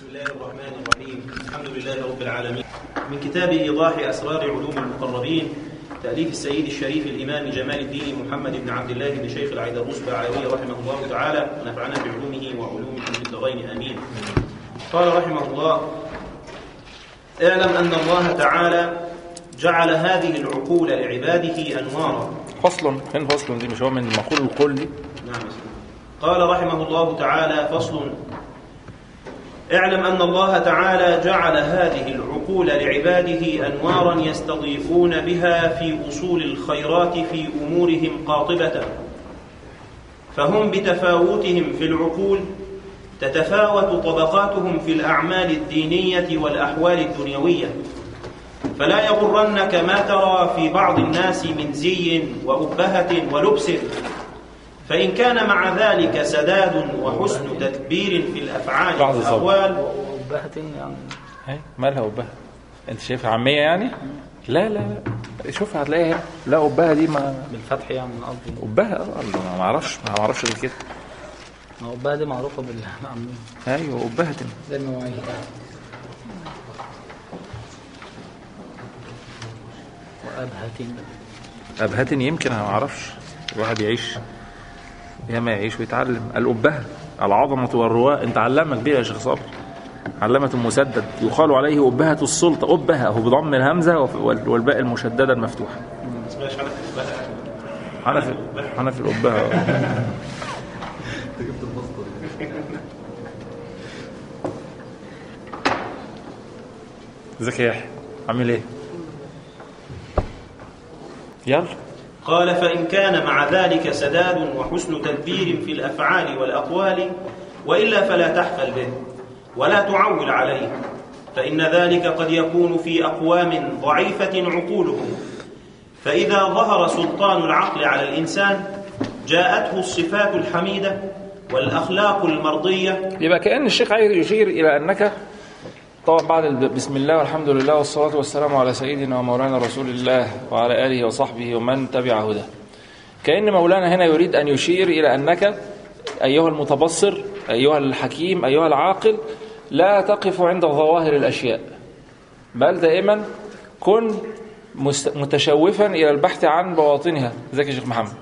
بسم الله الرحمن الرحيم الحمد لله رب العالمين من كتاب إيضاح أسرار علوم المقربين تأليف السيد الشريف الإمام جمال الدين محمد بن عبد الله بن شيخ العيدروس بعلوي رحمه الله تعالى ونفعنا بعلومه وعلومكم في الدارين آمين قال رحمه الله اعلم أن الله تعالى جعل هذه العقول لعباده أنوارا فصل فين فصل دي مش هو من مقول القول دي نعم يا سيدي. قال رحمه الله تعالى فصل اعلم أن الله تعالى جعل هذه العقول لعباده أنوارا يستضيفون بها في أصول الخيرات في أمورهم قاطبة فهم بتفاوتهم في العقول تتفاوت طبقاتهم في الأعمال الدينية والأحوال الدنيوية فلا يغرنك ما ترى في بعض الناس من زي وأبهة ولبس فإن كان مع ذلك سداد وحسن تدبير في الأفعال بعض الصبر. والأقوال وأبهة يعني هي مالها أبها انت شايفها عامية يعني لا لا لا شوفها هتلاقيها هنا لا أبها دي ما بالفتح يعني من قصدي أبها اه الله، ما اعرفش ما اعرفش غير كده ما هو أبهة دي معروفة بالعامية ايوه أبها زي المواعيد وأبهة أبهة يمكن انا ما اعرفش الواحد يعيش يا ما يعيش ويتعلم الأبهة العظمة والرواء انت علمك بيها يا شيخ صبري علامة مسدد يقال عليه أبهة السلطة أبهة هو بضم الهمزة وال- والباء المشددة المفتوحة ما اسمهاش حنفي بقى. حنفي حنفي الأبهة ازيك يا يحيى عامل ايه؟ يلا قال فإن كان مع ذلك سداد وحسن تدبير في الأفعال والأقوال وإلا فلا تحفل به ولا تعول عليه فإن ذلك قد يكون في أقوام ضعيفة عقولهم فإذا ظهر سلطان العقل على الإنسان جاءته الصفات الحميدة والأخلاق المرضية يبقى كأن الشيخ عايز يشير إلى أنك طبعا بعد الب- بسم الله والحمد لله والصلاة والسلام على سيدنا ومولانا رسول الله وعلى آله وصحبه ومن تبع هداه كأن مولانا هنا يريد أن يشير إلى أنك أيها المتبصر أيها الحكيم أيها العاقل لا تقف عند ظواهر الأشياء بل دائما كن مست- متشوفا إلى البحث عن بواطنها ازيك يا شيخ محمد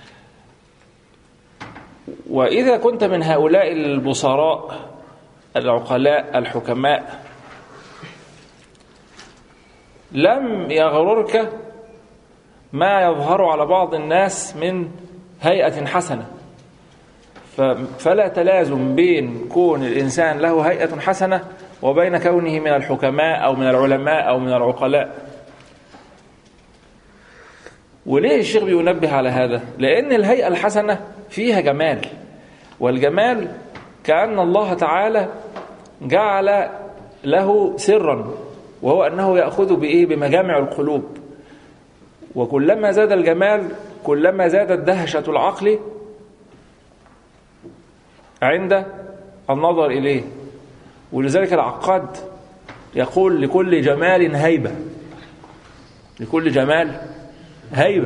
وإذا كنت من هؤلاء البصراء العقلاء الحكماء لم يغررك ما يظهر على بعض الناس من هيئة حسنة ف- فلا تلازم بين كون الإنسان له هيئة حسنة وبين كونه من الحكماء أو من العلماء أو من العقلاء وليه الشيخ بينبه على هذا لأن الهيئة الحسنة فيها جمال والجمال كأن الله تعالى جعل له سرا وهو أنه يأخذ بإيه بمجامع القلوب وكلما زاد الجمال كلما زادت دهشة العقل عند النظر إليه ولذلك العقاد يقول لكل جمال هيبة لكل جمال هيبة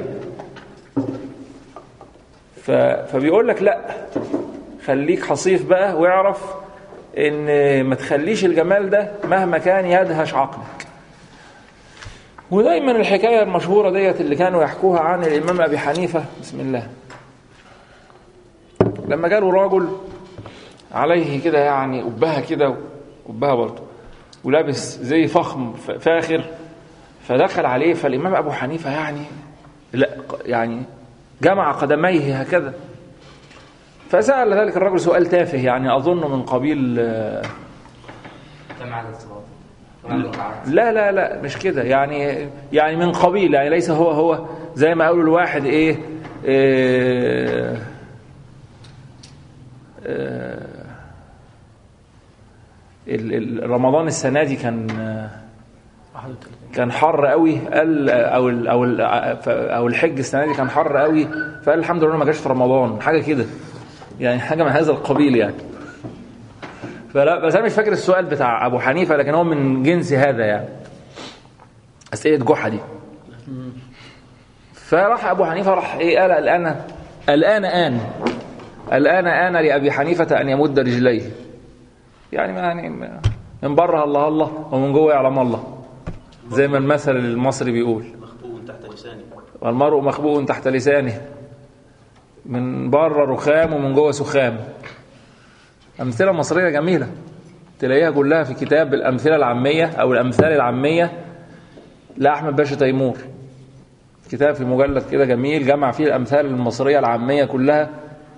ف... فبيقول لك لا خليك حصيف بقى واعرف ان ما تخليش الجمال ده مهما كان يدهش عقلك ودايما الحكايه المشهوره ديت اللي كانوا يحكوها عن الامام ابي حنيفه بسم الله لما جاله راجل عليه كده يعني قبها كده قبها برضه ولابس زي فخم ف- فاخر فدخل عليه فالامام ابو حنيفه يعني لا يعني جمع قدميه هكذا فسأل ذلك الرجل سؤال تافه يعني أظن من قبيل آه، كم عدد الصلوات؟ كم عدد الركعات؟ لا لا لا مش كده يعني يعني من قبيل يعني ليس هو هو زي ما قالوا الواحد ايه, إيه آه، ال- ال- رمضان السنة دي كان آه، 31 كان حر قوي قال او ال او ال او الحج السنه دي كان حر قوي فقال الحمد لله ما جاش في رمضان حاجه كده يعني حاجه من هذا القبيل يعني فلا بس انا مش فاكر السؤال بتاع ابو حنيفه لكن هو من جنس هذا يعني اسئله جحا دي فراح ابو حنيفه راح ايه قال الان الان ان الان ان لابي حنيفه ان يمد رجليه يعني ما يعني ما- من بره الله الله ومن جوه يعلم الله زي ما المثل المصري بيقول مخبوء تحت لسانه والمرء مخبوء تحت لسانه من بره رخام ومن جوه سخام أمثلة مصرية جميلة تلاقيها كلها في كتاب الأمثلة العامية أو الأمثال العامية لأحمد باشا تيمور كتاب في مجلد كده جميل جمع فيه الأمثال المصرية العامية كلها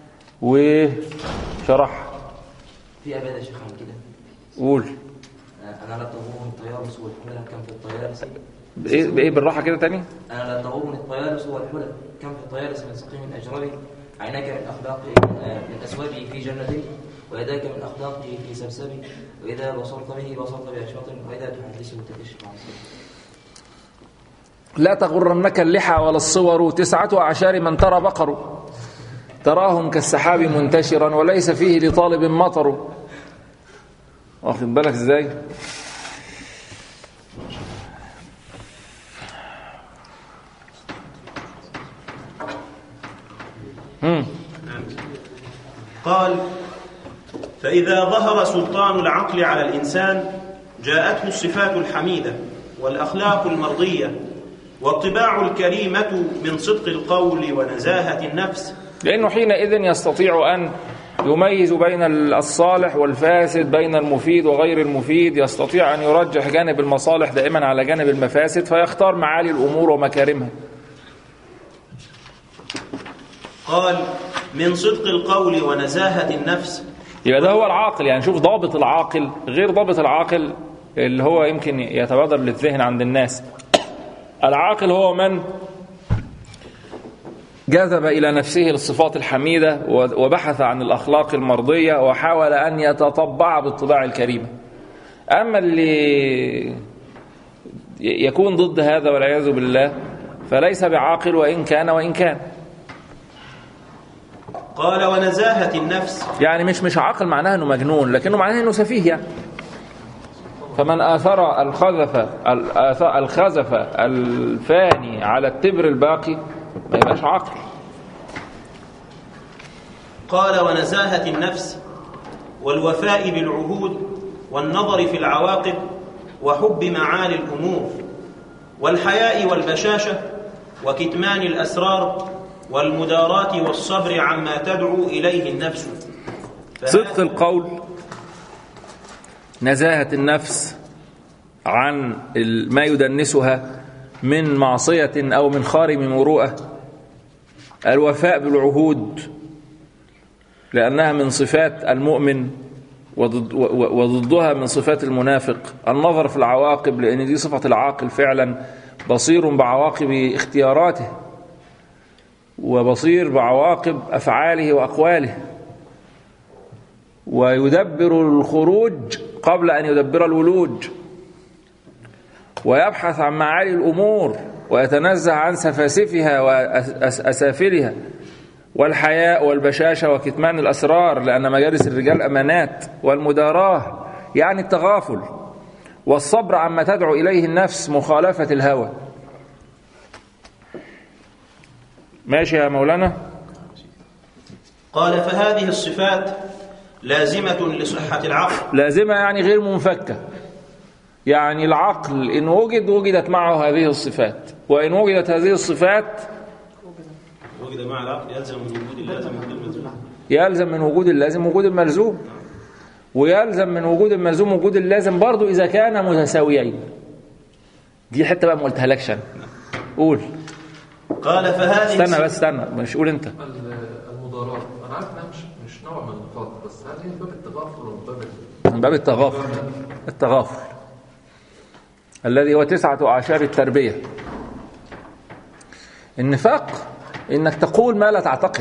وشرح في أبدا يا شيخ عن كده قول أنا لا تغرني الطيارس والحلى كم في الطيارس بإيه, بإيه بالراحة كده تاني أنا لا تغرني الطيارس والحلى كم في الطيارس من سقيم أجربي عيناك من أخلاقه آه، من أسوابه في جنتي ويداك من أخلاقه في سبسبي وإذا بصرت به بصرت بعشرة وإذا تحدثه تكشف عن سبي لا تغرنك اللحى ولا الصور تسعة أعشار من ترى بقر تراهم كالسحاب منتشرا وليس فيه لطالب مطر واخد بالك ازاي مم. قال فإذا ظهر سلطان العقل على الإنسان جاءته الصفات الحميدة والأخلاق المرضية والطباع الكريمة من صدق القول ونزاهة النفس لأنه حينئذ يستطيع أن يميز بين الصالح والفاسد بين المفيد وغير المفيد يستطيع أن يرجح جانب المصالح دائما على جانب المفاسد فيختار معالي الأمور ومكارمها قال من صدق القول ونزاهة النفس يبقى ده هو العاقل يعني شوف ضابط العاقل غير ضابط العاقل اللي هو يمكن يتبادر للذهن عند الناس العاقل هو من جذب إلى نفسه الصفات الحميدة وبحث عن الأخلاق المرضية وحاول أن يتطبع بالطباع الكريمة أما اللي يكون ضد هذا والعياذ بالله فليس بعاقل وإن كان وإن كان قال ونزاهة النفس يعني مش مش عاقل معناها انه مجنون لكنه معناها انه سفيه يعني فمن آثر الخذف الآث- الخزف الفاني على التبر الباقي ما يبقاش عاقل قال ونزاهة النفس والوفاء بالعهود والنظر في العواقب وحب معالي الأمور والحياء والبشاشة وكتمان الأسرار والمداراة والصبر عما تدعو إليه النفس صدق القول نزاهة النفس عن ال- ما يدنسها من معصية أو من خارم مروءة الوفاء بالعهود لأنها من صفات المؤمن وضد و- وضدها من صفات المنافق النظر في العواقب لأن دي صفة العاقل فعلا بصير بعواقب اختياراته وبصير بعواقب أفعاله وأقواله ويدبر الخروج قبل أن يدبر الولوج ويبحث عن معالي الأمور ويتنزه عن سفاسفها وأسافلها والحياء والبشاشة وكتمان الأسرار لأن مجالس الرجال أمانات والمداراة يعني التغافل والصبر عما تدعو إليه النفس مخالفة الهوى ماشي يا مولانا قال فهذه الصفات لازمة لصحة العقل لازمة يعني غير منفكة يعني العقل إن وجد وجدت معه هذه الصفات وإن وجدت هذه الصفات وجد مع العقل يلزم من وجود اللازم وجود الملزوم يلزم من وجود اللازم وجود الملزوم ويلزم من وجود الملزوم وجود اللازم برضو إذا كان متساويين دي حتة بقى ما قلتهالكش أنا قول قال فهذه استنى بس استنى مش قول أنت المضارات انا عارف انها مش مش نوع من النفاق بس هل هي من باب التغافل ولا من باب ال- من باب التغافل التغافل الذي هو تسعة أعشار التربية النفاق إنك تقول ما لا تعتقد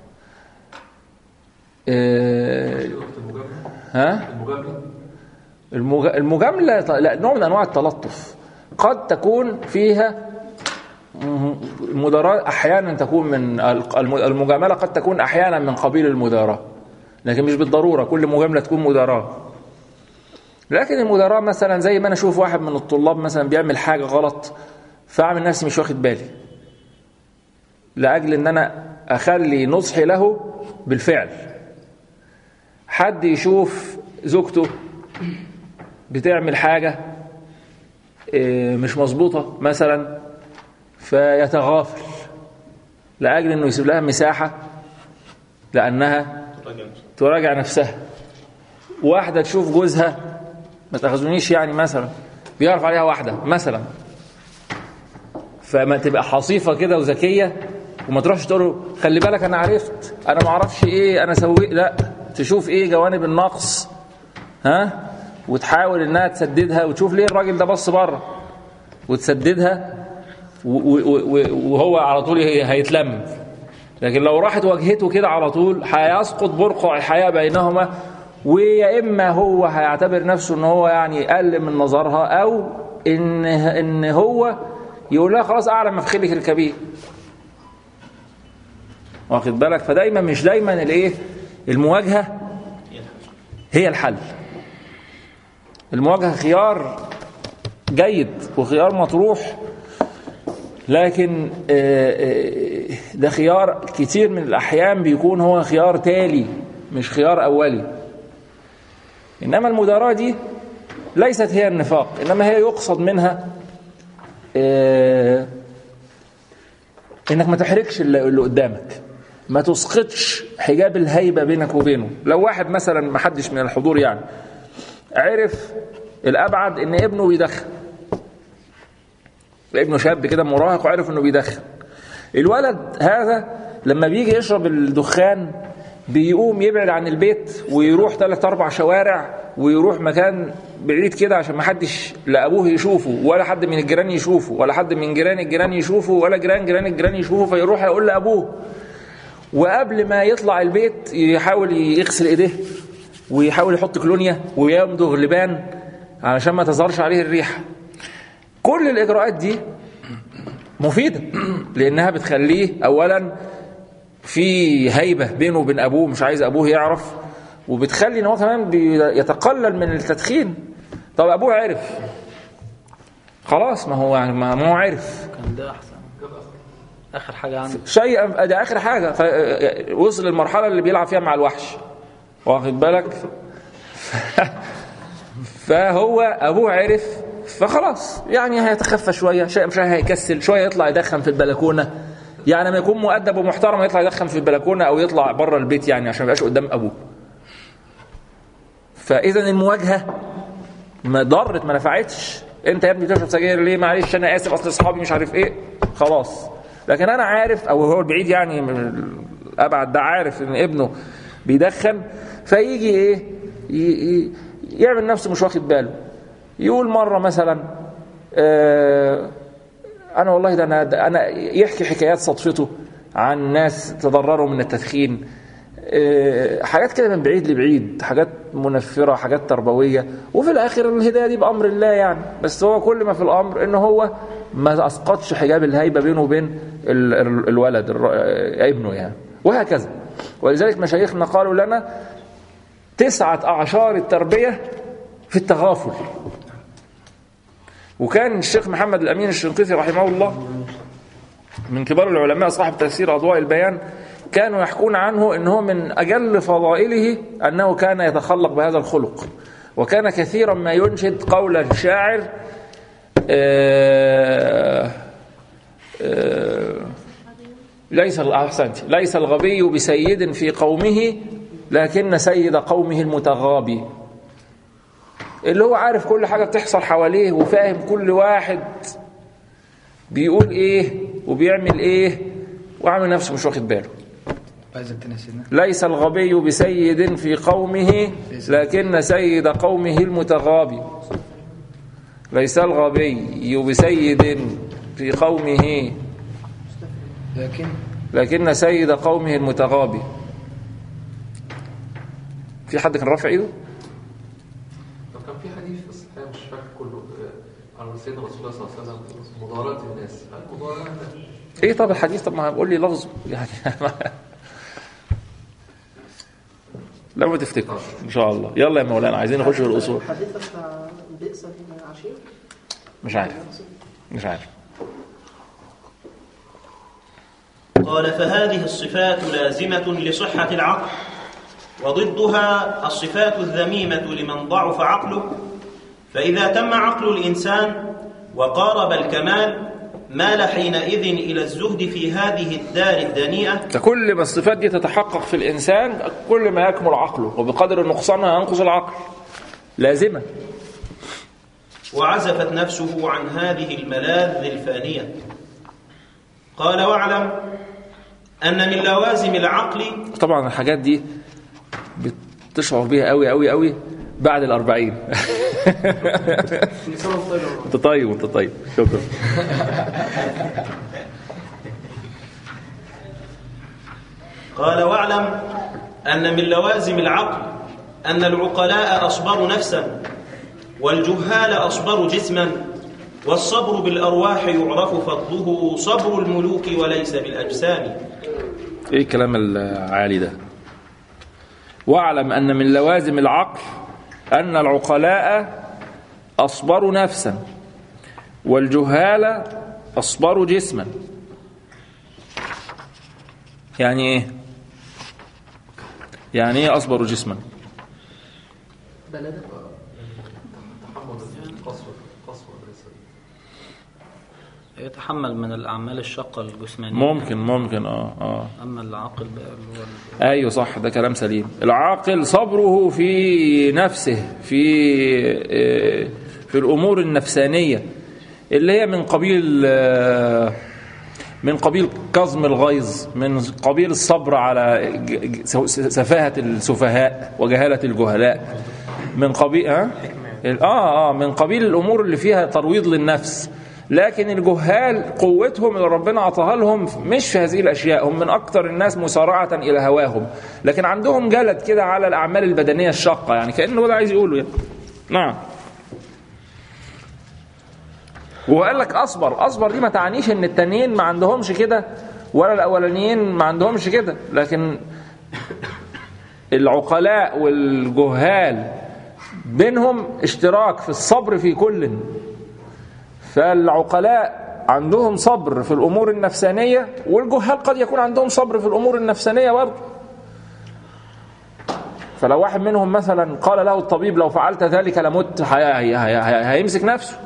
إيه، ها المجامله المج- المجاملة ط- لا نوع من أنواع التلطف قد تكون فيها م- المداراة أحيانا تكون من الم- المجاملة قد تكون أحيانا من قبيل المداراة لكن مش بالضرورة كل مجاملة تكون مداراة لكن المداراة مثلا زي ما أنا أشوف واحد من الطلاب مثلا بيعمل حاجة غلط فأعمل نفسي مش واخد بالي لأجل أن أنا أخلي نصحي له بالفعل حد يشوف زوجته بتعمل حاجة آه، مش مظبوطة مثلا فيتغافل لأجل أنه يسيب لها مساحة لأنها تراجع نفسها واحدة تشوف جوزها ما تاخذونيش يعني مثلا بيعرف عليها واحدة مثلا فما تبقى حصيفة كده وذكية وما تروحش تقول له خلي بالك أنا عرفت أنا ما أعرفش إيه أنا سويت لا تشوف إيه جوانب النقص ها وتحاول إنها تسددها وتشوف ليه الراجل ده بص بره وتسددها و- و- و- وهو على طول هي- هيتلم لكن لو راحت واجهته كده على طول هيسقط برقع الحياة بينهما ويا إما هو هيعتبر نفسه إن هو يعني أقل من نظرها أو إن إن هو يقول لها خلاص أعلى مفخلك الكبير واخد بالك فدايما مش دايما الايه المواجهه هي الحل المواجهه خيار جيد وخيار مطروح لكن آه، آه، ده خيار كتير من الأحيان بيكون هو خيار تالي مش خيار أولي إنما المداراة دي ليست هي النفاق إنما هي يقصد منها آه، إنك ما تحركش اللي اللي قدامك ما تسقطش حجاب الهيبة بينك وبينه لو واحد مثلا ما حدش من الحضور يعني عرف الأبعد إن ابنه بيدخن ابنه شاب كده مراهق وعرف انه بيدخن الولد هذا لما بيجي يشرب الدخان بيقوم يبعد عن البيت ويروح ثلاث اربع شوارع ويروح مكان بعيد كده عشان ما حدش لا ابوه يشوفه ولا حد من الجيران يشوفه ولا حد من جيران الجيران يشوفه ولا جيران جيران الجيران يشوفه فيروح يقول لابوه وقبل ما يطلع البيت يحاول يغسل ايديه ويحاول يحط كلونيا ويمضغ لبان علشان ما تظهرش عليه الريحه كل الاجراءات دي مفيده لانها بتخليه اولا في هيبه بينه وبين ابوه مش عايز ابوه يعرف وبتخلي ان هو كمان بيتقلل من التدخين طب ابوه عرف خلاص ما هو يعني ما ما هو عرف كان ده احسن اخر حاجه عندي شيء ده اخر حاجه ف- وصل للمرحله اللي بيلعب فيها مع الوحش واخد بالك فهو ابوه عرف فخلاص يعني هيتخفى شويه شيء مش هيكسل شويه يطلع يدخن في البلكونه يعني لما يكون مؤدب ومحترم يطلع يدخن في البلكونه او يطلع بره البيت يعني عشان ما يبقاش قدام ابوه فاذا المواجهه ما ضرت ما نفعتش انت يا ابني بتشرب سجاير ليه معلش انا اسف اصل اصحابي مش عارف ايه خلاص لكن انا عارف او هو البعيد يعني من الابعد ده عارف ان ابنه بيدخن فيجي ايه ي- ي- يعمل نفسه مش واخد باله يقول مره مثلا آه انا والله ده انا ده انا يحكي حكايات صدفته عن ناس تضرروا من التدخين آه، حاجات كده من بعيد لبعيد حاجات منفرة حاجات تربوية وفي الآخر الهداية دي بأمر الله يعني بس هو كل ما في الأمر إن هو ما أسقطش حجاب الهيبة بينه وبين ال- ال- الولد الر- آه، ابنه يعني وهكذا ولذلك مشايخنا قالوا لنا تسعة أعشار التربية في التغافل وكان الشيخ محمد الأمين الشنقيطي رحمه الله من كبار العلماء صاحب تفسير أضواء البيان كانوا يحكون عنه أنه من أجل فضائله أنه كان يتخلق بهذا الخلق وكان كثيرا ما ينشد قول الشاعر آه، آه، ليس أحسنت ليس الغبي بسيد في قومه لكن سيد قومه المتغابي اللي هو عارف كل حاجة بتحصل حواليه وفاهم كل واحد بيقول ايه وبيعمل ايه وعامل نفسه مش واخد باله عايزك تنسينا ليس الغبي بسيد في قومه لكن سيد قومه المتغابي ليس الغبي بسيد في قومه لكن لكن سيد قومه المتغابي في حد كان رافع ايده طب كان في حديث بس الحقيقة مش فاكر كله آه، عن سيدنا رسول الله صلى الله عليه وسلم مضاراة الناس هل مضاراة ايه طب الحديث طب ما قول لي لفظه يعني لما تفتكر ان شاء الله يلا يا مولانا عايزين نخش في الاصول الحديث بتاع بئس العشير مش عارف مش عارف قال فهذه الصفات لازمة لصحة العقل وضدها الصفات الذميمة لمن ضعف عقله فإذا تم عقل الإنسان وقارب الكمال مال حينئذ إلى الزهد في هذه الدار الدنيئة فكل ما الصفات دي تتحقق في الإنسان كل ما يكمل عقله وبقدر نقصانها ينقص العقل لازمة وعزفت نفسه عن هذه الملاذ الفانية قال واعلم أن من لوازم العقل طبعا الحاجات دي بتشعر بيها قوي قوي قوي بعد الأربعين انت طيب انت طيب شكرا قال واعلم أن من لوازم العقل أن العقلاء أصبر نفسا والجهال أصبر جسما والصبر بالأرواح يعرف فضله صبر الملوك وليس بالأجسام ايه الكلام العالي ده واعلم ان من لوازم العقل ان العقلاء اصبروا نفسا والجهال اصبروا جسما يعني ايه يعني ايه اصبروا جسما بلدة تحمل القسوة القسوة ليس يتحمل من الأعمال الشاقة الجسمانية ممكن ممكن اه اه أما العقل بقى اللي هو ال- ايوه صح ده كلام سليم العاقل صبره في نفسه في آه، في الامور النفسانيه اللي هي من قبيل آه، من قبيل كظم الغيظ من قبيل الصبر على ج- ج- سفاهه السفهاء وجهاله الجهلاء من قبيل ها اه اه من قبيل الامور اللي فيها ترويض للنفس لكن الجهال قوتهم اللي ربنا عطاها لهم مش في هذه الاشياء هم من اكثر الناس مسارعه الى هواهم لكن عندهم جلد كده على الاعمال البدنيه الشاقه يعني كانه ده عايز يقوله يعني. نعم وهو قال لك اصبر اصبر دي ما تعنيش ان التانيين ما عندهمش كده ولا الاولانيين ما عندهمش كده لكن العقلاء والجهال بينهم اشتراك في الصبر في كل فالعقلاء عندهم صبر في الامور النفسانيه والجهال قد يكون عندهم صبر في الامور النفسانيه برضه فلو واحد منهم مثلا قال له الطبيب لو فعلت ذلك لمت هي- هي- هي- هي- هيمسك نفسه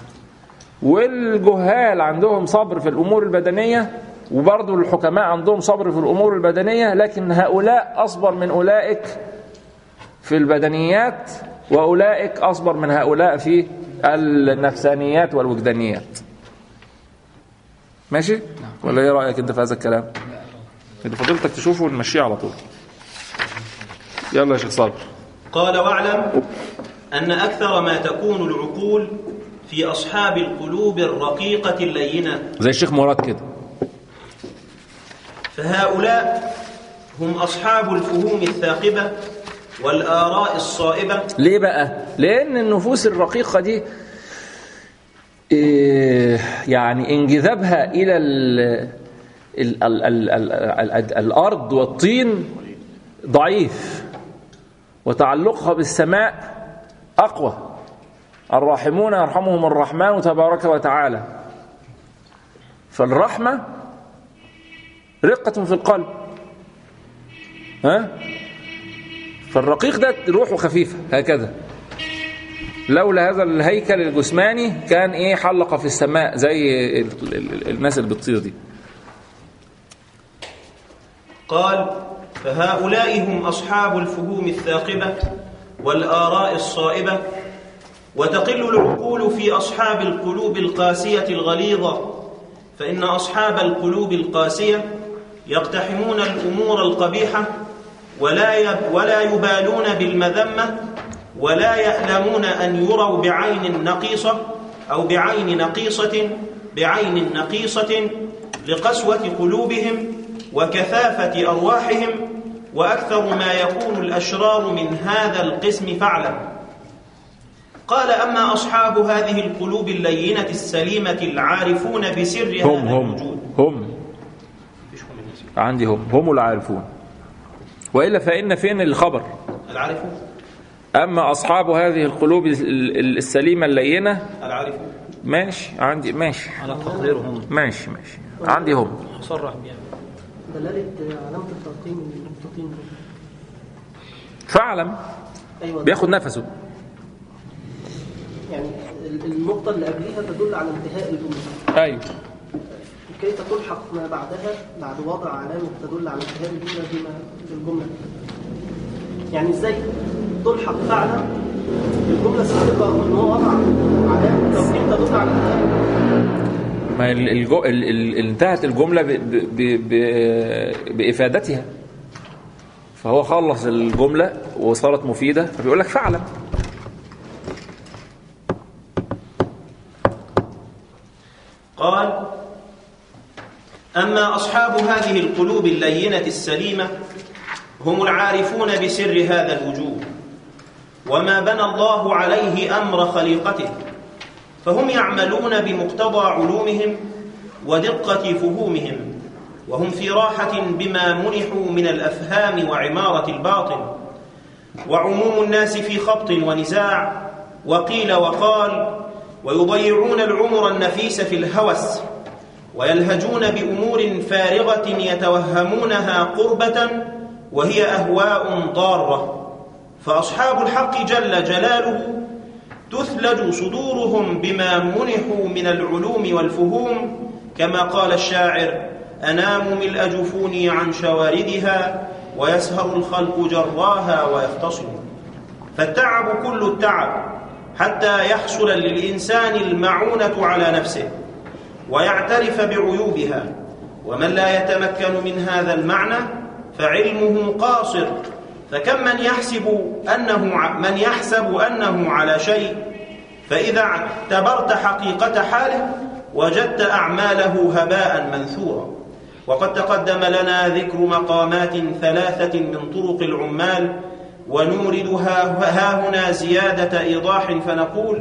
والجهال عندهم صبر في الامور البدنيه وبرضه الحكماء عندهم صبر في الامور البدنيه لكن هؤلاء اصبر من اولئك في البدنيات واولئك اصبر من هؤلاء في النفسانيات والوجدانيات ماشي ولا ايه رايك انت في هذا الكلام اللي فضلتك تشوفه ونمشيه على طول يلا يا شيخ صابر قال واعلم أن أكثر ما تكون العقول في أصحاب القلوب الرقيقة اللينة زي الشيخ مراد كده فهؤلاء هم أصحاب الفهوم الثاقبة والآراء الصائبة ليه بقى لان النفوس الرقيقه دي إيه، يعني انجذابها الى ال ال ال ال ال ال الارض والطين ضعيف وتعلقها بالسماء اقوى الراحمون يرحمهم الرحمن تبارك وتعالى فالرحمه رقه في القلب ها فالرقيق ده روحه خفيفة هكذا لولا هذا الهيكل الجسماني كان ايه حلق في السماء زي ال- ال- ال- الناس اللي بتطير دي قال فهؤلاء هم أصحاب الفهوم الثاقبة والآراء الصائبة وتقل العقول في أصحاب القلوب القاسية الغليظة فإن أصحاب القلوب القاسية يقتحمون الأمور القبيحة ولا يب ولا يبالون بالمذمة ولا يألمون أن يروا بعين نقيصة أو بعين نقيصة بعين نقيصة لقسوة قلوبهم وكثافة أرواحهم وأكثر ما يكون الأشرار من هذا القسم فعلا قال أما أصحاب هذه القلوب اللينة السليمة العارفون بسر هم هذا هم الوجود هم عندي هم هم العارفون وإلا فإن فين الخبر العارفون أما أصحاب هذه القلوب ال- ال- السليمة اللينة العارفون ماشي عندي ماشي على تقديرهم ماشي ماشي عندي هم صرح بيها دلالة علامة الترقيم المستقيم فاعلم ايوه بياخد نفسه يعني ال- النقطة اللي قبليها تدل على انتهاء الجملة ايوه كيف تلحق ما بعدها بعد وضع علامة تدل على انتهاء الجملة بما بالجملة يعني ازاي تلحق فعلا الجملة السابقة وان هو وضع علامة توكيد تدل على انتهاء ما ال- الجو... ال... ال... انتهت الجمله ب... ب... ب... بافادتها فهو خلص الجمله وصارت مفيده فبيقول لك فاعلم قال اما اصحاب هذه القلوب اللينه السليمه هم العارفون بسر هذا الوجود وما بنى الله عليه امر خليقته فهم يعملون بمقتضى علومهم ودقه فهومهم وهم في راحه بما منحوا من الافهام وعماره الباطن وعموم الناس في خبط ونزاع وقيل وقال ويضيعون العمر النفيس في الهوس ويلهجون بامور فارغه يتوهمونها قربه وهي اهواء ضاره فاصحاب الحق جل جلاله تثلج صدورهم بما منحوا من العلوم والفهوم كما قال الشاعر انام ملء جفوني عن شواردها ويسهر الخلق جراها ويختصم فالتعب كل التعب حتى يحصل للانسان المعونه على نفسه ويعترف بعيوبها ومن لا يتمكن من هذا المعنى فعلمه قاصر فكم من يحسب انه من يحسب انه على شيء فاذا اعتبرت حقيقه حاله وجدت اعماله هباء منثورا وقد تقدم لنا ذكر مقامات ثلاثه من طرق العمال ونوردها ها هنا زياده ايضاح فنقول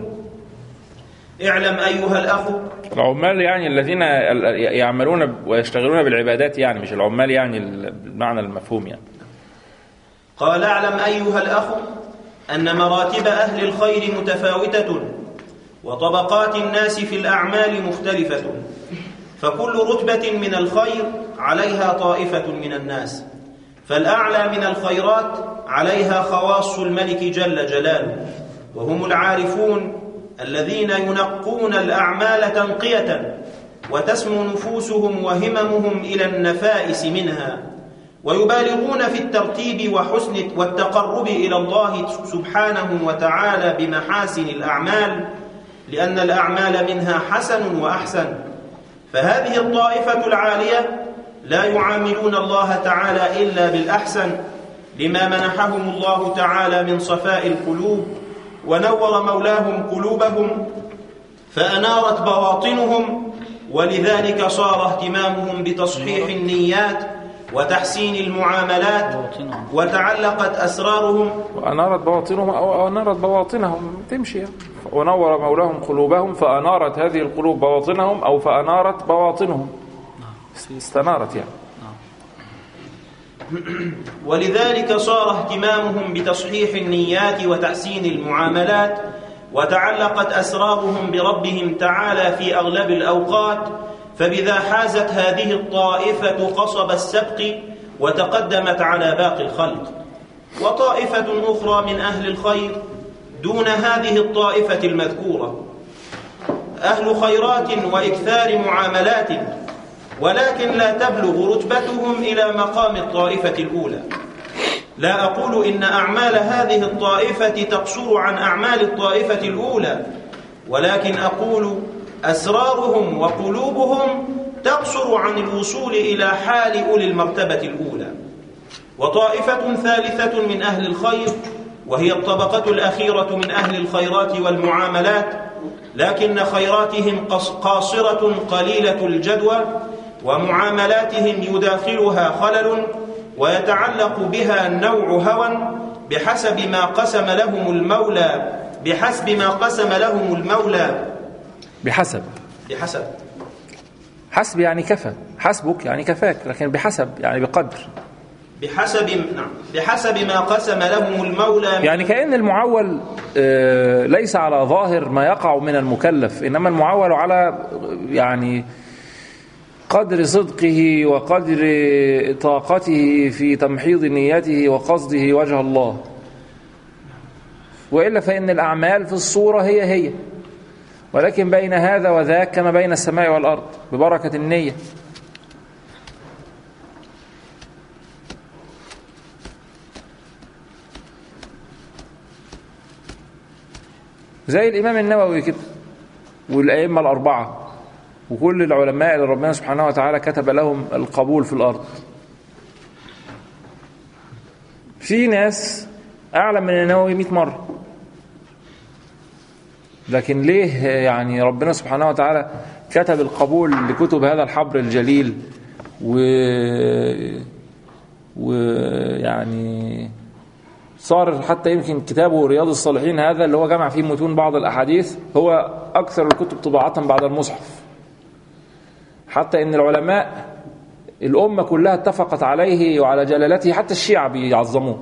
اعلم ايها الاخ العمال يعني الذين يعملون ويشتغلون بالعبادات يعني مش العمال يعني بالمعنى المفهوم يعني قال اعلم ايها الاخ ان مراتب اهل الخير متفاوته وطبقات الناس في الاعمال مختلفه فكل رتبه من الخير عليها طائفه من الناس فالاعلى من الخيرات عليها خواص الملك جل جلاله وهم العارفون الذين ينقون الاعمال تنقيه وتسمو نفوسهم وهممهم الى النفائس منها ويبالغون في الترتيب وحسن والتقرب الى الله سبحانه وتعالى بمحاسن الاعمال لان الاعمال منها حسن واحسن فهذه الطائفه العاليه لا يعاملون الله تعالى الا بالاحسن لما منحهم الله تعالى من صفاء القلوب ونور مولاهم قلوبهم فانارت بواطنهم ولذلك صار اهتمامهم بتصحيح النيات وتحسين المعاملات وتعلقت اسرارهم وأنارت بواطنهم أو أنارت بواطنهم تمشي يعني. ونور مولاهم قلوبهم فأنارت هذه القلوب بواطنهم أو فأنارت بواطنهم استنارت يعني ولذلك صار اهتمامهم بتصحيح النيات وتحسين المعاملات وتعلقت اسرارهم بربهم تعالى في اغلب الاوقات فبذا حازت هذه الطائفه قصب السبق وتقدمت على باقي الخلق وطائفه اخرى من اهل الخير دون هذه الطائفه المذكوره اهل خيرات واكثار معاملات ولكن لا تبلغ رتبتهم الى مقام الطائفه الاولى لا اقول ان اعمال هذه الطائفه تقصر عن اعمال الطائفه الاولى ولكن اقول اسرارهم وقلوبهم تقصر عن الوصول الى حال اولي المرتبه الاولى وطائفه ثالثه من اهل الخير وهي الطبقه الاخيره من اهل الخيرات والمعاملات لكن خيراتهم قاصره قليله الجدوى ومعاملاتهم يداخلها خلل ويتعلق بها نوع هوى بحسب ما قسم لهم المولى بحسب ما قسم لهم المولى بحسب بحسب حسب يعني كفى حسبك يعني كفاك لكن بحسب يعني بقدر بحسب نعم بحسب ما قسم لهم المولى يعني كأن المعول آه، ليس على ظاهر ما يقع من المكلف إنما المعول على يعني قدر صدقه وقدر طاقته في تمحيض نيته وقصده وجه الله وإلا فإن الأعمال في الصورة هي هي ولكن بين هذا وذاك كما بين السماء والأرض ببركة النية زي الإمام النووي كده والأئمة الأربعة وكل العلماء اللي ربنا سبحانه وتعالى كتب لهم القبول في الأرض في ناس أعلم من النووي 100 مرة لكن ليه يعني ربنا سبحانه وتعالى كتب القبول لكتب هذا الحبر الجليل و ويعني صار حتى يمكن كتابه رياض الصالحين هذا اللي هو جمع فيه متون بعض الأحاديث هو أكثر الكتب طباعة بعد المصحف حتى إن العلماء الأمة كلها اتفقت عليه وعلى جلالته حتى الشيعة بيعظموه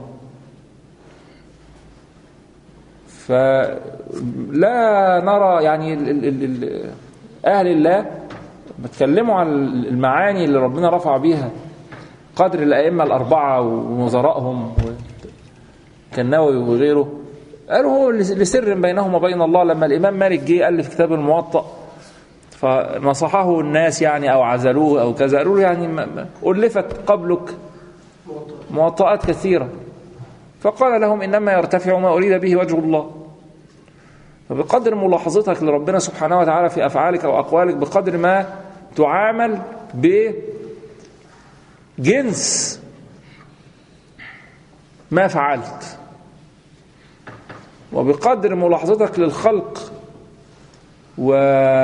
فلا نرى يعني ال ال ال ال أهل الله بتكلموا عن المعاني اللي ربنا رفع بيها قدر الأئمة الأربعة ووزرائهم كالنووي وغيره قالوا هو لسر بينهم وبين الله لما الإمام مالك جه ألف كتاب الموطأ فنصحه الناس يعني أو عزلوه أو كذا قالوا له يعني ما- ما- ألفت قبلك موطئات كثيرة فقال لهم إنما يرتفع ما أريد به وجه الله فبقدر ملاحظتك لربنا سبحانه وتعالى في أفعالك وأقوالك بقدر ما تعامل بجنس ما فعلت وبقدر ملاحظتك للخلق و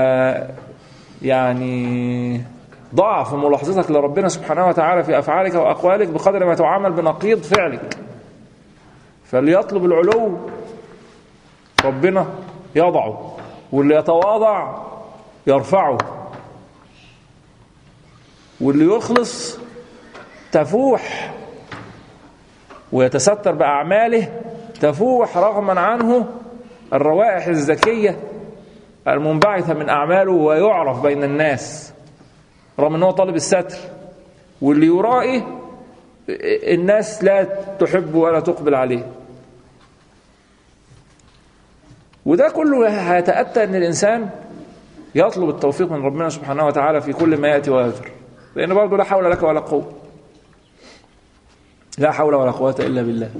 يعني ضعف ملاحظتك لربنا سبحانه وتعالى في أفعالك وأقوالك بقدر ما تعامل بنقيض فعلك فليطلب العلو ربنا يضعه واللي يتواضع يرفعه واللي يخلص تفوح ويتستر بأعماله تفوح رغما عنه الروائح الزكية المنبعثة من أعماله ويعرف بين الناس رغم أنه طالب الستر واللي يرائي الناس لا تحب ولا تقبل عليه وده كله هيتأتى أن الإنسان يطلب التوفيق من ربنا سبحانه وتعالى في كل ما يأتي ويذر لأن برضه لا حول لك ولا قوة لا حول ولا قوة إلا بالله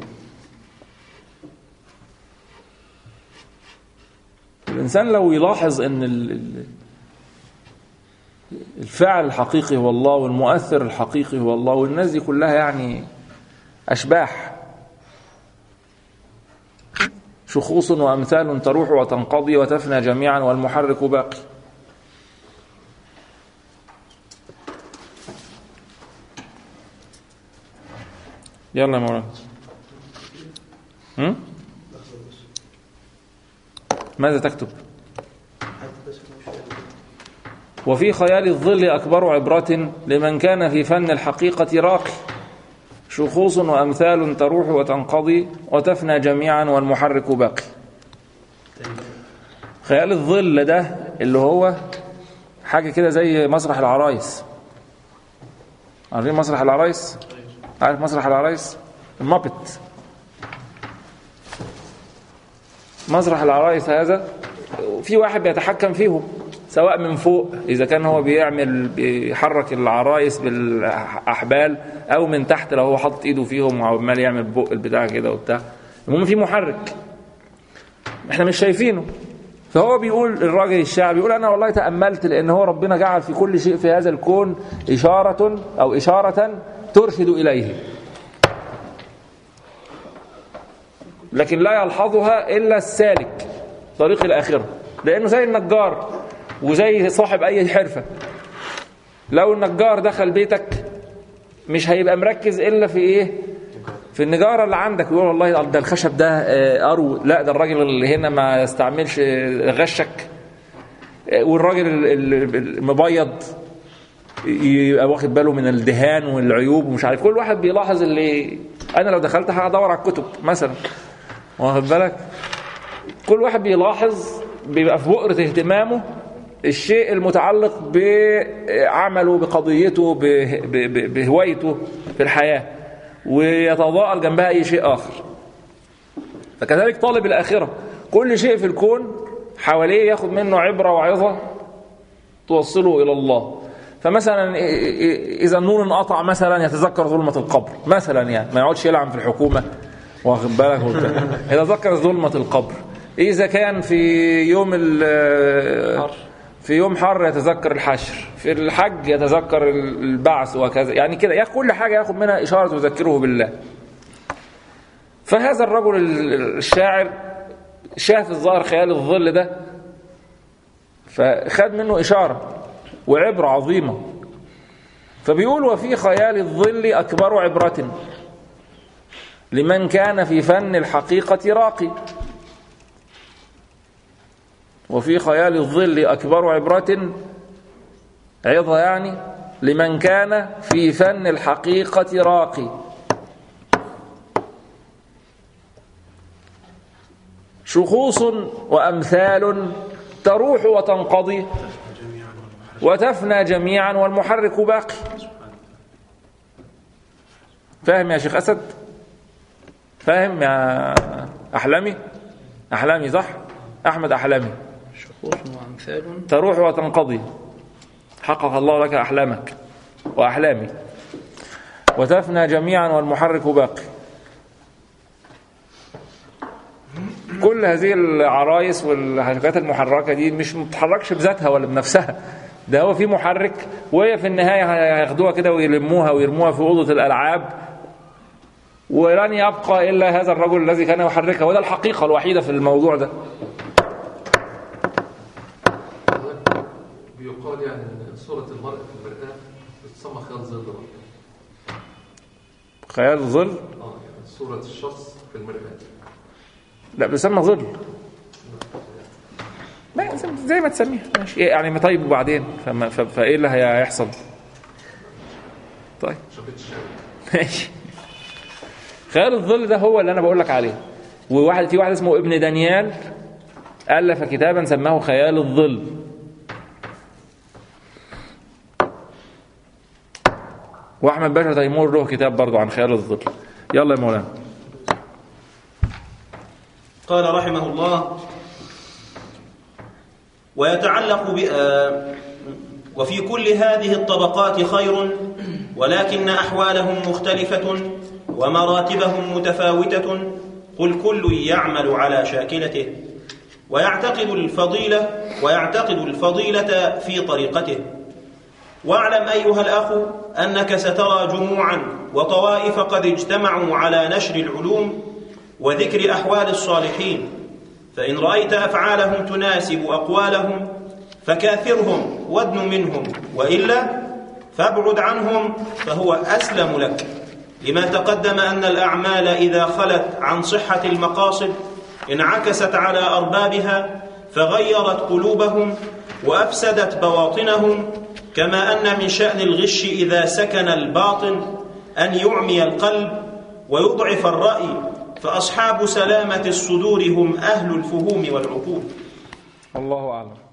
الإنسان لو يلاحظ أن ال- ال- الفاعل الحقيقي هو الله والمؤثر الحقيقي هو الله والناس دي كلها يعني أشباح شخوص وأمثال تروح وتنقضي وتفنى جميعا والمحرك باقي يلا يا مولانا هم؟ ماذا تكتب وفي خيال الظل أكبر عبرة لمن كان في فن الحقيقة راقي شخوص وأمثال تروح وتنقضي وتفنى جميعا والمحرك باقي خيال الظل ده اللي هو حاجة كده زي مسرح العرايس عارفين مسرح العرايس عارف مسرح العرايس المابت مسرح العرايس هذا في واحد بيتحكم فيهم سواء من فوق اذا كان هو بيعمل بيحرك العرايس بالاحبال او من تحت لو هو حاطط ايده فيهم وعمال يعمل بق البتاع كده وبتاع المهم في محرك احنا مش شايفينه فهو بيقول الراجل الشاعر بيقول انا والله تاملت لان هو ربنا جعل في كل شيء في هذا الكون اشاره او اشاره ترشد اليه لكن لا يلحظها الا السالك طريق الاخره لانه زي النجار وزي صاحب اي حرفه لو النجار دخل بيتك مش هيبقى مركز الا في ايه في النجاره اللي عندك يقول والله ده الخشب ده آه، ارو لا ده الراجل اللي هنا ما يستعملش آه، غشك آه، والراجل ال- ال- المبيض يبقى واخد باله من الدهان والعيوب ومش عارف كل واحد بيلاحظ اللي انا لو دخلت هدور على الكتب مثلا واخد بالك كل واحد بيلاحظ بيبقى في بؤرة اهتمامه الشيء المتعلق بعمله بقضيته به- ب- ب- بهوايته في الحياة ويتضاءل جنبها أي شيء آخر فكذلك طالب الآخرة كل شيء في الكون حواليه ياخد منه عبرة وعظة توصله إلى الله فمثلا إ- إ- إذا النور انقطع مثلا يتذكر ظلمة القبر مثلا يعني ما يقعدش يلعن في الحكومة واخد بالك وبتاع. يتذكر ظلمة القبر إذا كان في يوم ال- في يوم حر يتذكر الحشر في الحج يتذكر البعث وكذا يعني كده ياخد كل حاجة ياخد منها إشارة تذكره بالله فهذا الرجل الشاعر شاف الظاهر خيال الظل ده فخد منه إشارة وعبرة عظيمة فبيقول وفي خيال الظل أكبر عبرة لمن كان في فن الحقيقة راقي وفي خيال الظل أكبر عبرة عظة يعني لمن كان في فن الحقيقة راقي شخوص وأمثال تروح وتنقضي وتفنى جميعا والمحرك باقي فاهم يا شيخ أسد فاهم يا أحلامي أحلامي صح أحمد أحلامي شخوص وأمثال تروح وتنقضي حقق الله لك أحلامك وأحلامي وتفنى جميعا والمحرك باقي كل هذه العرايس والحركات المحركة دي مش متحركش بذاتها ولا بنفسها ده هو في محرك وهي في النهاية هياخدوها كده ويلموها ويرموها في أوضة الألعاب ولن يبقى إلا هذا الرجل الذي كان يحركها وده الحقيقة الوحيدة في الموضوع ده حضرتك بيقال يعني ان صورة المرء في المرآة بتسمى خيال ظل برضه. خيال ظل اه يعني صورة الشخص في المرآة لا بيسمى ظل ما زي ما تسميها ماشي إيه يعني طيب وبعدين فما ف- فايه اللي هيحصل طيب شبيت الشارع ماشي خيال الظل ده هو اللي انا بقول لك عليه وواحد في واحد اسمه ابن دانيال الف كتابا سماه خيال الظل واحمد باشا تيمور له كتاب برضه عن خيال الظل يلا يا مولانا قال رحمه الله ويتعلق ب آه، وفي كل هذه الطبقات خير ولكن أحوالهم مختلفة ومراتبهم متفاوتة قل كل يعمل على شاكلته ويعتقد الفضيلة ويعتقد الفضيلة في طريقته واعلم أيها الأخ أنك سترى جموعا وطوائف قد اجتمعوا على نشر العلوم وذكر أحوال الصالحين فإن رأيت أفعالهم تناسب أقوالهم فكاثرهم وادن منهم وإلا فابعد عنهم فهو أسلم لك لما تقدم أن الأعمال إذا خلت عن صحة المقاصد انعكست على أربابها فغيرت قلوبهم وأفسدت بواطنهم كما أن من شأن الغش إذا سكن الباطن أن يعمي القلب ويضعف الرأي فأصحاب سلامة الصدور هم أهل الفهوم والعقول الله اعلم